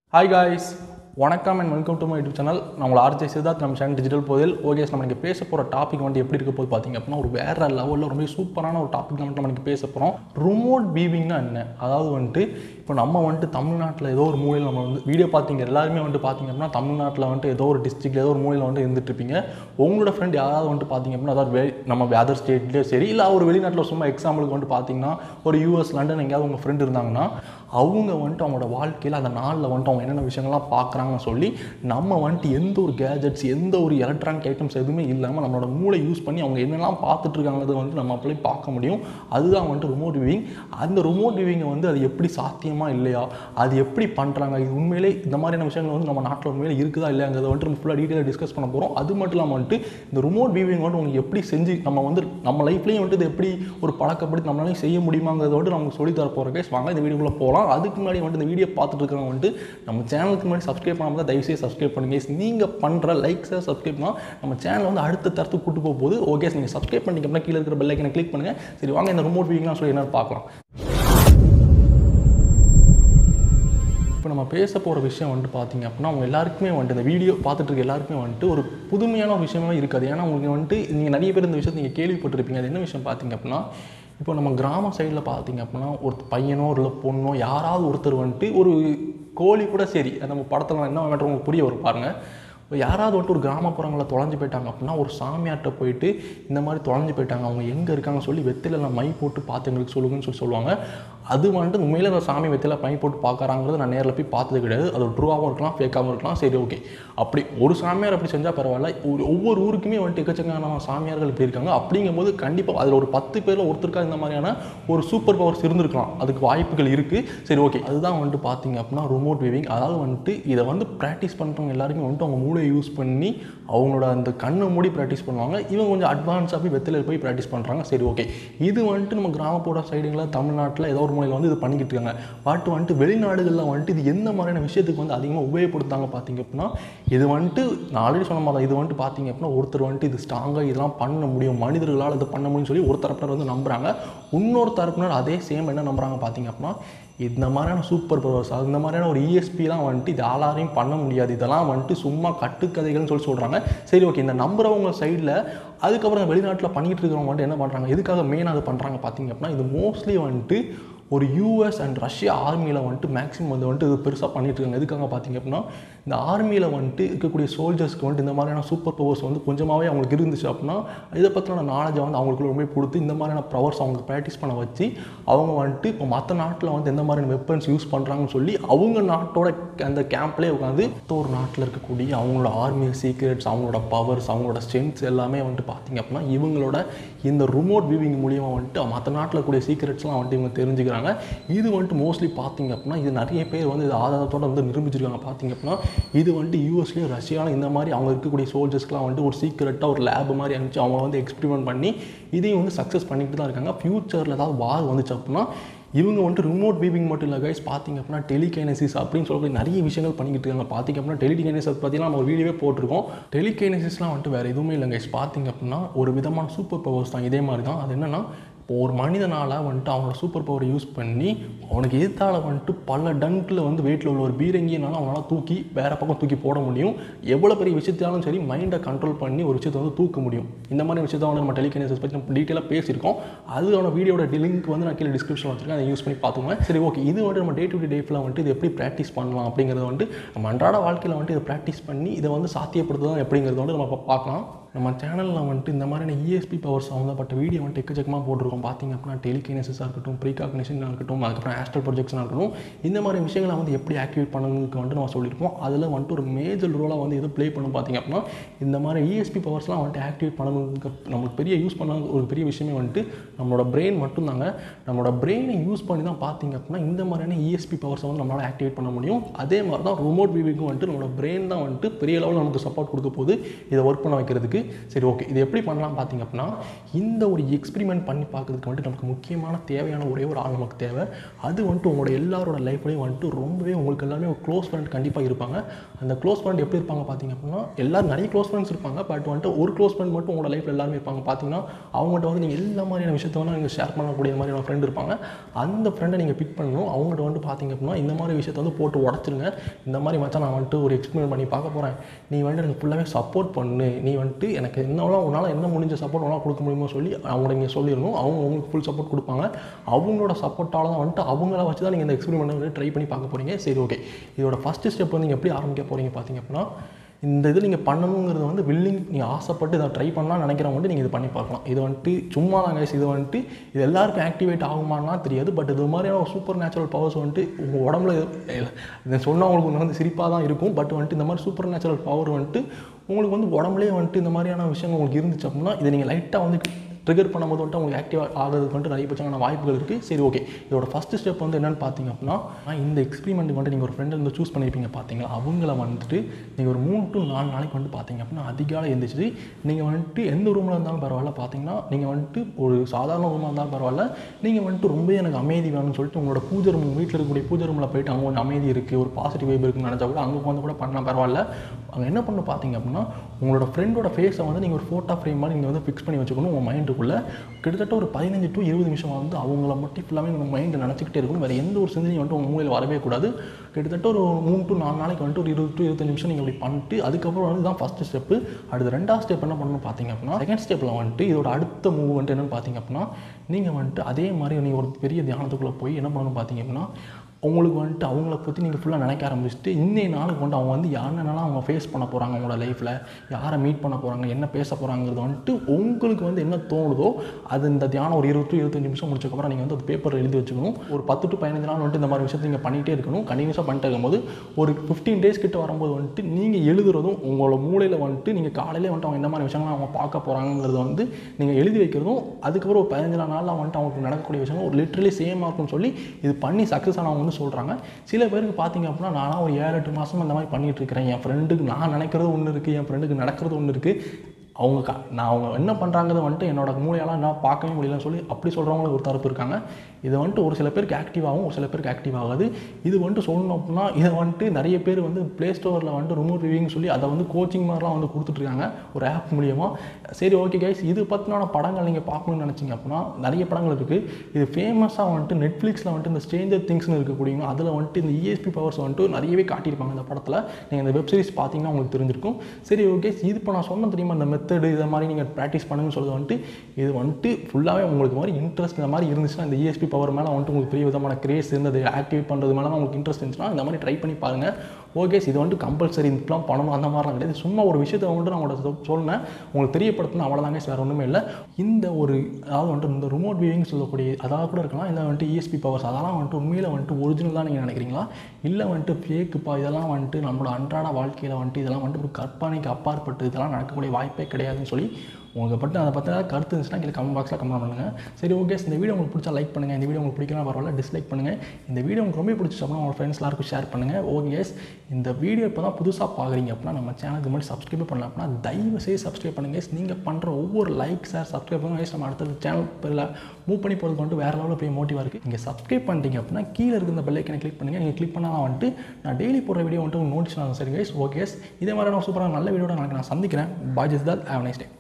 Hi guys வணக்கம் and welcome to my YouTube channel நான் உங்களை ஆர்ஜே சித்தார்த் நம்ம சேனல் டிஜிட்டல் போதில் ஓகே நம்ம இங்கே பேச போகிற டாபிக் வந்து எப்படி இருக்க போது பார்த்தீங்க அப்படின்னா ஒரு வேற லெவலில் ரொம்ப சூப்பரான ஒரு டாபிக் வந்துட்டு நம்ம இங்கே பேச போகிறோம் ரிமோட் வீவிங்னா என்ன அதாவது வந்துட்டு இப்போ நம்ம வந்துட்டு தமிழ்நாட்டில் ஏதோ ஒரு மூலையில் நம்ம வந்து வீடியோ பார்த்தீங்க எல்லாருமே வந்துட்டு பார்த்தீங்க அப்படின்னா தமிழ்நாட்டில் வந்துட்டு ஏதோ ஒரு டிஸ்ட்ரிக்ட் ஏதோ ஒரு மூலையில் வந்துட்டு இருந்துட்டு இருப்பீங்க உங்களோட ஃப்ரெண்ட் யாராவது வந்துட்டு பார்த்தீங்க அப்படின்னா அதாவது வே நம்ம அதர் ஸ்டேட்லேயோ சரி இல்லை ஒரு வெளிநாட்டில் சும்மா எக்ஸாம்பிளுக்கு வந்துட்டு பார்த்தீங்கன்னா ஒரு யூஎஸ் லண்டன் எங்கேயாவது உங்கள் ஃப்ரெண்ட் இருந்தாங்கன்னா அவங்க வந்துட்டு அவங்களோட வாழ்க்கையில் அந்த நாளில் வந்துட்டு அவங்க என்னென்ன விஷயங்கள்லாம் பார்க்குறாங்கன்னு சொல்லி நம்ம வந்துட்டு எந்த ஒரு கேஜெட்ஸ் எந்த ஒரு எலக்ட்ரானிக் ஐட்டம்ஸ் எதுவுமே இல்லாமல் நம்மளோட மூளை யூஸ் பண்ணி அவங்க என்னெல்லாம் பார்த்துட்டு இருக்காங்கிறத வந்துட்டு நம்ம அப்படியே பார்க்க முடியும் அதுதான் வந்துட்டு ரிமோட் வியூவிங் அந்த ரிமோட் வியூவிங்கை வந்து அது எப்படி சாத்தியமா இல்லையா அது எப்படி பண்ணுறாங்க இது உண்மையிலே இந்த மாதிரியான விஷயங்கள் வந்து நம்ம நாட்டில் உண்மையிலே இருக்குதா இல்லையாங்கிறத வந்துட்டு நம்ம ஃபுல்லாக டீட்டெயிலாக டிஸ்கஸ் பண்ண போகிறோம் அது மட்டும் இல்லாமல் வந்துட்டு இந்த ரிமோட் வியூவிங் வந்துட்டு உங்களுக்கு எப்படி செஞ்சு நம்ம வந்து நம்ம லைஃப்லேயும் வந்துட்டு இது எப்படி ஒரு பழக்கப்படுத்தி நம்மளாலையும் செய்ய முடியுமாங்கிறத வந்துட்டு நமக்கு சொல்லி தர போகிற கேஸ் வாங்க இந்த வீடியோக்குள்ளே போகலாம் அதுக்கு முன்னாடி வந்துட்டு இந்த வீடியோ பார்த்துட்டு இருக்கிறவங்க வந்துட்டு நம்ம சேனலுக்கு முன்னாடி சப்ஸ்கிரைப் பண்ணாமல் தான் தயவுசெய்து சப்ஸ்கிரைப் பண்ணுங்க நீங்கள் பண்ணுற லைக்ஸை சப்ஸ்கிரைப்னா நம்ம சேனல் வந்து அடுத்த தரத்துக்கு கூட்டு போக போகுது ஓகே நீங்கள் சப்ஸ்கிரைப் பண்ணிங்க அப்படின்னா கீழே இருக்கிற பெல் ஐக்கனை கிளிக் பண்ணுங்கள் சரி வாங்க இந்த ரிமோட் வியூவிங்லாம் சொல்லி என்னன்னு பார்க்கலாம் இப்போ நம்ம பேச போகிற விஷயம் வந்துட்டு பார்த்தீங்க அப்படின்னா அவங்க எல்லாருக்குமே வந்துட்டு இந்த வீடியோ பார்த்துட்டு இருக்க எல்லாருக்குமே வந்துட்டு ஒரு புதுமையான ஒரு விஷயமே இருக்காது ஏன்னா உங்களுக்கு வந்துட்டு நீங்கள் நிறைய பேர் இந்த விஷயத்தை நீங்கள் கேள்விப்பட்டிருப்பீங்க அது என்ன விஷயம் பார்த்தீங்க அப்படின்னா இப்போ நம்ம கிராம சைடில் பார்த்தீங்க அப்படின்னா ஒரு பையனோ இல்லை பொண்ணோ யாராவது ஒருத்தர் வந்துட்டு ஒரு கோழி கூட சரி அது நம்ம படத்தில் என்ன மேட்டர் உங்களுக்கு புரிய வரும் பாருங்கள் இப்போ யாராவது வந்துட்டு ஒரு கிராமப்புறங்களில் தொலைஞ்சு போயிட்டாங்க அப்படின்னா ஒரு சாமியார்கிட்ட போயிட்டு இந்த மாதிரி தொலைஞ்சு போயிட்டாங்க அவங்க எங்கே இருக்காங்கன்னு சொல்லி வெத்தில மை போட்டு பார்த்து எங்களுக்கு சொல்லுங்கன்னு சொல்லி சொல்லுவாங்க அது வந்துட்டு உண்மையில அந்த சாமி வெத்தில மை போட்டு பார்க்குறாங்கிறது நான் நேரில் போய் பார்த்தது கிடையாது அது ட்ரூவாகவும் இருக்கலாம் ஃபேக்காகவும் இருக்கலாம் சரி ஓகே அப்படி ஒரு சாமியார் அப்படி செஞ்சால் பரவாயில்ல ஒரு ஒவ்வொரு ஊருக்குமே வந்துட்டு எக்கச்சக்கான சாமியார்கள் இப்படி இருக்காங்க அப்படிங்கும்போது கண்டிப்பாக அதில் ஒரு பத்து பேரில் ஒருத்தருக்கா இந்த மாதிரியான ஒரு சூப்பர் பவர்ஸ் இருந்திருக்கலாம் அதுக்கு வாய்ப்புகள் இருக்குது சரி ஓகே அதுதான் வந்துட்டு பார்த்தீங்க அப்படின்னா ரிமோட் வியூவிங் அதாவது வந்துட்டு இதை வந்து ப்ராக்டிஸ் பண்ணுறவங்க எல்லாருமே வந்துட்டு அவங்க மூளையை யூஸ் பண்ணி அவங்களோட அந்த கண்ணை மூடி ப்ராக்டிஸ் பண்ணுவாங்க இவங்க கொஞ்சம் அட்வான்ஸாக போய் வெத்தில போய் ப்ராக்டிஸ் பண்ணுறாங்க சரி ஓகே இது வந்துட்டு நம்ம கிராமப்புற சைடுங்களில் தமிழ்நாட்டில் ஏதோ ஒரு மூலையில் வந்து இது பண்ணிக்கிட்டு இருக்காங்க பட் வந்துட்டு வெளிநாடுகளில் வந்துட்டு இது எந்த மாதிரியான விஷயத்துக்கு வந்து அதிகமாக உபயோகப்படுத்தாங்க பார்த்தீங்க அப்படின்னா இது வந்துட்டு நான் ஆல்ரெடி சொன்ன மாதிரி தான் இது வந்துட்டு பார்த்தீங்க அப்படின்னா ஒருத்தர் வந்துட்டு இது ஸ்ட்ராங்காக இதெல்லாம் பண்ண முடியும் மனிதர்களால் இது பண்ண முடியும்னு சொல்லி ஒரு தரப்பினர் வந்து நம்புறாங்க இன்னொரு தரப்பினர் அதே சேம் என்ன நம்புறாங்க பார்த்தீங்க அப்படின்னா இந்த மாதிரியான சூப்பர் பவர்ஸ் அந்த மாதிரியான ஒரு இஎஸ்பிலாம் வந்துட்டு இது யாராலையும் பண்ண முடியாது இதெல்லாம் வந்துட்டு சும்மா கட்டுக்கதைகள்னு சொல்லி சொல்கிறாங்க சரி ஓகே இந்த நம்புறவங்க சைடில் அதுக்கப்புறம் இந்த வெளிநாட்டில் பண்ணிகிட்டு இருக்கிறவங்க வந்துட்டு என்ன பண்ணுறாங்க எதுக்காக மெயினாக அது பண்ணுறாங்க பார்த்தீங்க அப்படின்னா இது மோஸ்ட்லி வந்துட்டு ஒரு யூஎஸ் அண்ட் ரஷ்யா ஆர்மியில் வந்துட்டு மேக்ஸிமம் வந்து வந்துட்டு இது பெருசாக பண்ணிட்டு இருக்காங்க எதுக்காக பார்த்தீங்க அப்படின்னா இந்த ஆர்மியில் வந்துட்டு இருக்கக்கூடிய சோல்ஜர்ஸ்க்கு வந்துட்டு இந்த மாதிரியான சூப்பர் பவர்ஸ் வந்து கொஞ்சமாகவே அவங்களுக்கு இருந்துச்சு அப்படின்னா இதை பற்றின நாலேஜை வந்து அவங்களுக்கு ரொம்ப கொடுத்து இந்த மாதிரியான பவர்ஸ் அவங்களுக்கு ப்ராக்டிஸ் பண்ண வச்சு அவங்க வந்துட்டு இப்போ மற்ற நாட்டில் வந்து எந்த மாதிரியான வெப்பன்ஸ் யூஸ் பண்ணுறாங்கன்னு சொல்லி அவங்க நாட்டோட அந்த கேம்ப்லேயே உட்காந்து ஒரு நாட்டில் இருக்கக்கூடிய அவங்களோட ஆர்மி சீக்ரெட்ஸ் அவங்களோட பவர்ஸ் அவங்களோட ஸ்ட்ரென்த்ஸ் எல்லாமே வந்துட்டு பார்த்தீங்க அப்படின்னா இவங்களோட இந்த ரிமோட் வியூவிங் மூலியமாக வந்துட்டு மற்ற நாட்டில் இருக்கக்கூடிய சீக்ரெட்ஸ்லாம் வந்துட்டு இவங்க தெரிஞ்சுக்கிறாங்க இது வந்துட்டு மோஸ்ட்லி பார்த்தீங்க அப்படின்னா இது நிறைய பேர் வந்து இது ஆதாரத்தோட வந்து நிரூபிச்சிருக்காங்க பார்த்தீங்க அப்படின்னா இது வந்துட்டு யூஎஸ்லேயும் ரஷ்யாவில் இந்த மாதிரி அவங்க இருக்கக்கூடிய சோல்ஜர்ஸ்க்குலாம் வந்துட்டு ஒரு சீக்ரெட்டாக ஒரு லேப் மாதிரி அனுப்பிச்சு அவங்க வந்து எக்ஸ்பெரிமெண்ட் பண்ணி இதையும் வந்து சக்ஸஸ் பண்ணிட்டு தான் இருக்காங்க ஃப்யூச்சரில் ஏதாவது வார் வந்துச்சு அப்படின்னா இவங்க வந்துட்டு ரிமோட் வீவிங் மட்டும் இல்லை கைஸ் பார்த்தீங்க அப்படின்னா டெலிகைனசிஸ் அப்படின்னு சொல்லக்கூடிய நிறைய விஷயங்கள் பண்ணிக்கிட்டு இருக்காங்க பார்த்தீங்க அப்படின்னா டெலிகைனசிஸ் பார்த்தீங்கன்னா நம்ம ஒரு வீடியோவே போட்டிருக்கோம் டெலிகைனசிஸ்லாம் வந்துட்டு வேறு எதுவுமே இல்லை கைஸ் பார்த்தீங்க அப்படின்னா ஒரு விதமான சூப்பர் பவர்ஸ் தான் இதே மாதிரி தான் அது என்னென்னா இப்போ ஒரு மனிதனால் வந்துட்டு அவனோட சூப்பர் பவரை யூஸ் பண்ணி அவனுக்கு எதிர்த்தால வந்துட்டு பல டன்கில் வந்து வெயிட்டில் உள்ள ஒரு பீரங்கினாலும் அவனால் தூக்கி வேறு பக்கம் தூக்கி போட முடியும் எவ்வளோ பெரிய விஷயத்தாலும் சரி மைண்டை கண்ட்ரோல் பண்ணி ஒரு விஷயத்தை வந்து தூக்க முடியும் இந்த மாதிரி விஷயத்தை வந்து நம்ம டெலிகனசிஸ் பற்றி நம்ம டீட்டெயிலாக பேசியிருக்கோம் அதுக்கான வீடியோட லிங்க் வந்து நான் கீழே டிஸ்கிரிப்ஷன் வச்சிருக்கேன் அதை யூஸ் பண்ணி பார்த்துக்கோங்க சரி ஓகே இது வந்துட்டு நம்ம டே டு டே லைஃப்பில் வந்துட்டு இது எப்படி ப்ராக்டிஸ் பண்ணலாம் அப்படிங்கிறத வந்துட்டு நம்ம அன்றாட வாழ்க்கையில் வந்துட்டு இதை ப்ராக்டிஸ் பண்ணி இதை வந்து சாத்தியப்படுத்துதான் எப்படிங்கிறத வந்து நம்ம பார்க்கலாம் நம்ம சேனலில் வந்துட்டு இந்த மாதிரியான இஎஸ்பி பவர் சம்மந்தப்பட்ட வீடியோ வந்துட்டு எக்கச்சக்கமாக போட்டிருக்கோம் பார்த்தீங்க அப்படின்னா டெலிகைனசிஸாக இருக்கட்டும் ப்ரீகாக்னிஷனாக இருக்கட்டும் அதுக்கப்புறம் ஆஸ்ட்ரல் ப்ரொஜெக்ஷனாக இருக்கட்டும் இந்த மாதிரி விஷயங்களை வந்து எப்படி ஆக்டிவேட் பண்ணணுக்கு வந்துட்டு நம்ம சொல்லியிருப்போம் அதில் வந்துட்டு ஒரு மேஜர் ரோலாக வந்து எது ப்ளே பண்ணும் பார்த்தீங்க அப்படின்னா இந்த மாதிரி இஎஸ்பி பவர்ஸ்லாம் வந்துட்டு ஆக்டிவேட் பண்ணணுக்கு நமக்கு பெரிய யூஸ் பண்ண ஒரு பெரிய விஷயமே வந்துட்டு நம்மளோட பிரெயின் மட்டும்தாங்க நம்மளோட பிரெயினை யூஸ் பண்ணி தான் பார்த்தீங்க அப்படின்னா இந்த மாதிரியான இஎஸ்பி பவர்ஸை வந்து நம்மளால் ஆக்டிவேட் பண்ண முடியும் அதே மாதிரி தான் ரிமோட் விவிக்கும் வந்துட்டு நம்மளோட பிரெயின் தான் வந்துட்டு பெரிய லெவலில் நமக்கு சப்போர்ட் கொடுக்க போகுது இதை ஒர்க் பண்ண வைக்கிறதுக்கு வந்துட்டு சரி ஓகே இது எப்படி பண்ணலாம் பார்த்தீங்க அப்படின்னா இந்த ஒரு எக்ஸ்பெரிமெண்ட் பண்ணி பார்க்கறதுக்கு வந்துட்டு நமக்கு முக்கியமான தேவையான ஒரே ஒரு ஆள் நமக்கு தேவை அது வந்துட்டு உங்களோட எல்லாரோட லைஃப்லேயும் வந்துட்டு ரொம்பவே உங்களுக்கு எல்லாமே ஒரு க்ளோஸ் ஃப்ரெண்ட் கண்டிப்பாக இருப்பாங்க அந்த க்ளோஸ் ஃப்ரெண்ட் எப்படி இருப்பாங்க பார்த்தீங்க அப்படின்னா எல்லாரும் நிறைய க்ளோஸ் ஃப்ரெண்ட்ஸ் இருப்பாங்க பட் வந்துட்டு ஒரு க்ளோஸ் ஃப்ரெண்ட் மட்டும் உங்களோட லைஃப்பில் எல்லாருமே இருப்பாங்க பார்த்தீங்கன்னா அவங்கள்ட்ட வந்து நீங்கள் எல்லா மாதிரியான விஷயத்த வந்து நீங்கள் ஷேர் பண்ணக்கூடிய மாதிரியான ஃப்ரெண்ட் இருப்பாங்க அந்த ஃப்ரெண்டை நீங்கள் பிக் பண்ணணும் அவங்கள்ட்ட வந்து பார்த்தீங்க அப்படின்னா இந்த மாதிரி விஷயத்தை வந்து போட்டு உடச்சிருங்க இந்த மாதிரி மச்சான் நான் வந்துட்டு ஒரு எக்ஸ்பெரிமெண்ட் பண்ணி பார்க்க போகிறேன் நீ வந்துட்டு எனக்கு ஃபுல்லாகவே சப்போர்ட் பண்ணு நீ வந்துட்டு எனக்கு என்னவெல்லாம் உன்னால் என்ன முடிஞ்ச சப்போர்ட் உன்னால் கொடுக்க முடியுமோ சொல்லி அவங்கள நீங்கள் சொல்லிடணும் அவங்க உங்களுக்கு ஃபுல் சப்போர்ட் கொடுப்பாங்க அவங்களோட சப்போர்ட்டால் தான் வந்துட்டு அவங்கள வச்சு தான் நீங்கள் இந்த எக்ஸ்பெரிமெண்ட் வந்து ட்ரை பண்ணி பார்க்க போகிறீங்க சரி ஓகே இதோட ஃபஸ்ட்டு ஸ்டெப் வந்து நீங்கள் எப்படி ஆரம்பிக்க போகிறீங்க பார்த்தீங்க அப்படின்னா இந்த இது நீங்கள் பண்ணணுங்கிறது வந்து வில்லிங் நீங்கள் ஆசைப்பட்டு இதை ட்ரை பண்ணலாம் நினைக்கிறவங்க வந்து நீங்கள் இது பண்ணி பார்க்கலாம் இது வந்துட்டு சும்மா தான் guys இது வந்துட்டு இது எல்லாருக்கும் ஆக்டிவேட் ஆகுமான்னா தெரியாது பட் இது மாதிரியான ஒரு சூப்பர் நேச்சுரல் பவர்ஸ் வந்துட்டு உங்கள் உடம்புல இதை சொன்னால் உங்களுக்கு வந்து சிரிப்பாக தான் இருக்கும் பட் வந்துட்டு இந்த மாதிரி சூப்பர் நேச்சுரல் பவர் வந்துட்டு உங்களுக்கு வந்து உடம்புலேயே வந்துட்டு இந்த மாதிரியான விஷயங்கள் உங்களுக்கு இருந்துச்சு அப்படின்னா இதை நீங்கள் லைட்டாக வந்து ட்ரிகர் பண்ணும்போது வந்துட்டு உங்களுக்கு ஆக்டிவ் ஆகிறதுக்கு வந்துட்டு நிறைய பட்சமான வாய்ப்புகள் இருக்குது சரி ஓகே இதோட ஃபஸ்ட்டு ஸ்டெப் வந்து என்னென்னு பார்த்தீங்க அப்படின்னா நான் இந்த எக்ஸ்பெரிமெண்ட் வந்துட்டு நீங்கள் ஒரு ஃப்ரெண்டை வந்து சூஸ் பண்ணியிருப்பீங்க பார்த்தீங்களா அவங்கள வந்துட்டு நீங்கள் ஒரு மூணு டு நாலு நாளைக்கு வந்து பார்த்தீங்க அப்படின்னா அதிகாலை எழுந்திரிச்சு நீங்கள் வந்துட்டு எந்த ரூமில் இருந்தாலும் பரவாயில்ல பார்த்தீங்கன்னா நீங்கள் வந்துட்டு ஒரு சாதாரண ரூமாக இருந்தாலும் பரவாயில்ல நீங்கள் வந்துட்டு ரொம்ப எனக்கு அமைதி வேணும்னு சொல்லிட்டு உங்களோட பூஜை ரூம் வீட்டில் இருக்கக்கூடிய பூஜை ரூமில் போயிட்டு அங்கே கொஞ்சம் அமைதி இருக்குது ஒரு பாசிட்டிவ் வைப் இருக்குன்னு நினச்சா கூட அங்கே வந்து கூட பண்ணால் பரவாயில்ல அங்கே என்ன பண்ண பார்த்தீங்க அப்படின்னா உங்களோட ஃப்ரெண்டோட ஃபேஸை வந்து நீங்கள் ஒரு ஃபோட்டோ ஃப்ரேம் மாதிரி நீங்கள் வந்து ஃபிக்ஸ் பண்ணி வச்சுக்கணும் உங்கள் மைண்டுக்குள்ளே கிட்டத்தட்ட ஒரு பதினஞ்சு டு இருபது நிமிஷம் வந்து அவங்கள மட்டும் ஃபுல்லாகவே உங்கள் மைண்டு நினச்சிக்கிட்டே இருக்கணும் வேறு எந்த ஒரு சிந்தனையும் வந்துட்டு உங்கள் மூலையில் வரவே கூடாது கிட்டத்தட்ட ஒரு மூணு டு நாலு நாளைக்கு வந்துட்டு ஒரு இருபது டு இருபத்தஞ்சு நிமிஷம் நீங்கள் இப்படி பண்ணிட்டு அதுக்கப்புறம் வந்து தான் ஃபஸ்ட்டு ஸ்டெப்பு அடுத்து ரெண்டாவது ஸ்டெப் என்ன பண்ணணும் பார்த்தீங்க அப்படின்னா செகண்ட் ஸ்டெப்பில் வந்துட்டு இதோட அடுத்த மூவ் வந்துட்டு என்னென்னு பார்த்தீங்க அப்படின்னா நீங்கள் வந்துட்டு அதே மாதிரி நீங்கள் ஒரு பெரிய தியானத்துக்குள்ளே போய் என்ன பண்ணணும் பார்த்தீங்க அப்படின்னா உங்களுக்கு வந்துட்டு அவங்கள பற்றி நீங்கள் ஃபுல்லாக நினைக்க ஆரம்பிச்சுட்டு இன்னைய நாளுக்கு வந்துட்டு அவங்க வந்து யாருன்னெல்லாம் அவங்க ஃபேஸ் பண்ண போகிறாங்க அவங்களோட லைஃப்பில் யாரை மீட் பண்ண போகிறாங்க என்ன பேச போகிறாங்கிறது வந்துட்டு உங்களுக்கு வந்து என்ன தோணுதோ அது இந்த தியானம் ஒரு இருபது டு இருபத்தஞ்சு நிமிஷம் முடிச்சக்கப்புறம் நீங்கள் வந்து அது பேப்பர் எழுதி வச்சுக்கணும் ஒரு பத்து டு பதினஞ்சு நாள் வந்துட்டு இந்த மாதிரி விஷயத்தை நீங்கள் பண்ணிகிட்டே இருக்கணும் கண்டினியூஸாக பண்ணிட்டு இருக்கும்போது ஒரு ஃபிஃப்டீன் டேஸ் கிட்ட வரும்போது வந்துட்டு நீங்கள் எழுதுறதும் உங்களோட மூளையில் வந்துட்டு நீங்கள் காலையிலே வந்துட்டு அவங்க என்ன மாதிரி விஷயங்கள் அவங்க பார்க்க போகிறாங்கிறத வந்து நீங்கள் எழுதி வைக்கிறதும் அதுக்கப்புறம் ஒரு பதினஞ்சு நாளில் வந்துட்டு அவங்களுக்கு நடக்கக்கூடிய விஷயங்கள் ஒரு லிட்ரலி சேம் இருக்கும்னு சொல்லி இது பண்ணி சக்ஸஸ் ஆனவங்க வந்து சொல்கிறாங்க சில பேருக்கு பார்த்தீங்க அப்படின்னா நானும் ஒரு ஏழு எட்டு மாதம் இந்த மாதிரி பண்ணிட்டு இருக்கிறேன் என் ஃப்ரெண்டுக்கு நான் நினைக்கிறது ஒன்று இருக்குது என் ஃப்ரெண்டுக்கு நடக்கிறது ஒன்று இருக்குது அவங்க க நான் அவங்க என்ன பண்ணுறாங்கிறது வந்துட்டு என்னோட மூளையெல்லாம் நான் பார்க்கவே முடியலன்னு சொல்லி அப்படி சொல்கிறவங்களுக்கு ஒரு தரப்பு இருக்காங்க இது வந்துட்டு ஒரு சில பேருக்கு ஆக்டிவ் ஆகும் ஒரு சில பேருக்கு ஆக்டிவ் ஆகாது இது வந்துட்டு சொல்லணும் அப்படின்னா இதை வந்துட்டு நிறைய பேர் வந்து ப்ளே ஸ்டோரில் வந்துட்டு ரிமோட் ரிவியூன்னு சொல்லி அதை வந்து கோச்சிங் மாதிரிலாம் வந்து கொடுத்துட்ருக்காங்க ஒரு ஆப் மூலியமாக சரி ஓகே கைஸ் இது பற்றின படங்கள் நீங்கள் பார்க்கணும்னு நினச்சிங்க அப்படின்னா நிறைய படங்கள் இருக்குது இது ஃபேமஸாக வந்துட்டு நெட்ஃப்ளிக்ஸில் வந்துட்டு இந்த ஸ்ட்ரேஞ்சர் திங்ஸ்னு இருக்கக்கூடியவங்க அதில் வந்துட்டு இந்த இஎஸ்பி பவர்ஸ் வந்துட்டு நிறையவே காட்டியிருப்பாங்க இந்த படத்தில் நீங்கள் இந்த வெப் சீரிஸ் பார்த்தீங்கன்னா உங்களுக்கு தெரிஞ்சிருக்கும் சரி ஓகே இது இப்போ நான் சொன்ன தெரியுமா இந்த மெத்தடு இதை மாதிரி நீங்கள் ப்ராக்டிஸ் பண்ணுங்கன்னு சொல்லுது வந்துட்டு இது வந்துட்டு ஃபுல்லாகவே உங்களுக்கு மாதிரி இன்ட்ரெஸ்ட் இந்த மாதிரி இருந்துச்சுன்னா இந்த இஎஸ்பி பவர் மேலே வந்துட்டு உங்களுக்கு பெரிய விதமான கிரேஸ் இருந்தது ஆக்டிவேட் பண்ணுறது மேலே உங்களுக்கு இன்ட்ரெஸ்ட் இருந்துச்சுன்னா இந்த மாதிரி ட்ரை பண்ணி பாருங்கள் ஓகே இது வந்துட்டு கம்பல்சரி இப்படிலாம் பண்ணணும் அந்த மாதிரிலாம் கிடையாது சும்மா ஒரு விஷயத்தை வந்துட்டு நான் உங்களோட சொ- சொன்னேன் உங்களுக்கு தெரியப்படுத்தணும் அவ்வளோதாங்க வேறு ஒன்றுமே இல்லை இந்த ஒரு அதாவது வந்துட்டு இந்த ரிமோட் வியூவிங் சொல்லக்கூடிய அதாவது கூட இருக்கலாம் இல்லை வந்துட்டு இஎஸ்பி பவர்ஸ் அதெல்லாம் வந்துட்டு உண்மையில் வந்துட்டு ஒரிஜினல் தான் நீங்கள் நினைக்கிறீங்களா இல்லை வந்துட்டு ஃபேக்குப்பா இதெல்லாம் வந்துட்டு நம்மளோட அன்றாட வாழ்க்கையில் வந்துட்டு இதெல்லாம் வந்துட்டு ஒரு கற்பனைக்கு அப்பாற்பட்டு இதெல்லாம் நடக்கக்கூடிய வாய்ப்பே கிடையாதுன்னு சொல்லி உங்களுக்கு பற்றி அதை பற்றி ஏதாவது கருத்து இருந்துச்சுன்னா கீழே கமெண்ட் பாக்ஸில் கமெண்ட் பண்ணுங்கள் சரி ஓகே இந்த வீடியோ உங்களுக்கு பிடிச்சா லைக் பண்ணுங்கள் இந்த வீடியோ உங்களுக்கு பிடிக்கலாம் பரவாயில்ல டிஸ்லைக் பண்ணுங்கள் இந்த வீடியோ உங்களுக்கு ரொம்ப பிடிச்சி அப்படின்னா உங்கள் ஃப்ரெண்ட்ஸ் எல்லாருக்கும் ஷேர் பண்ணுங்கள் ஓகே எஸ் இந்த வீடியோ இப்போ தான் புதுசாக பார்க்குறீங்க அப்படின்னா நம்ம சேனலுக்கு முன்னாடி சப்ஸ்கிரைப் பண்ணலாம் அப்படின்னா தயவு செய்து சப்ஸ்கிரைப் பண்ணுங்கள் நீங்கள் பண்ணுற ஒவ்வொரு லைக் சார் சப்ஸ்கிரைப் பண்ணுங்க guys. நம்ம அடுத்தது சேனல் மூவ் பண்ணி போகிறது வந்துட்டு வேறு லெவலில் போய் மோட்டிவாக இருக்குது நீங்கள் சப்ஸ்கிரைப் பண்ணிட்டீங்க அப்படின்னா கீழே இருக்க இந்த பெல்லைக்கனை கிளிக் பண்ணுங்கள் நீங்கள் கிளிக் பண்ணால் வந்துட்டு நான் டெய்லி போடுற வீடியோ வந்துட்டு உங்களுக்கு நோட்டீஸ் ஆகும் சரி கைஸ் ஓகே இதே மாதிரி நான் சூப்பராக நல்ல வீடியோட நாளைக்கு நான் சந்திக்கிறேன் பாய் ஜிஸ் தால் ஹேவ் நைஸ் டே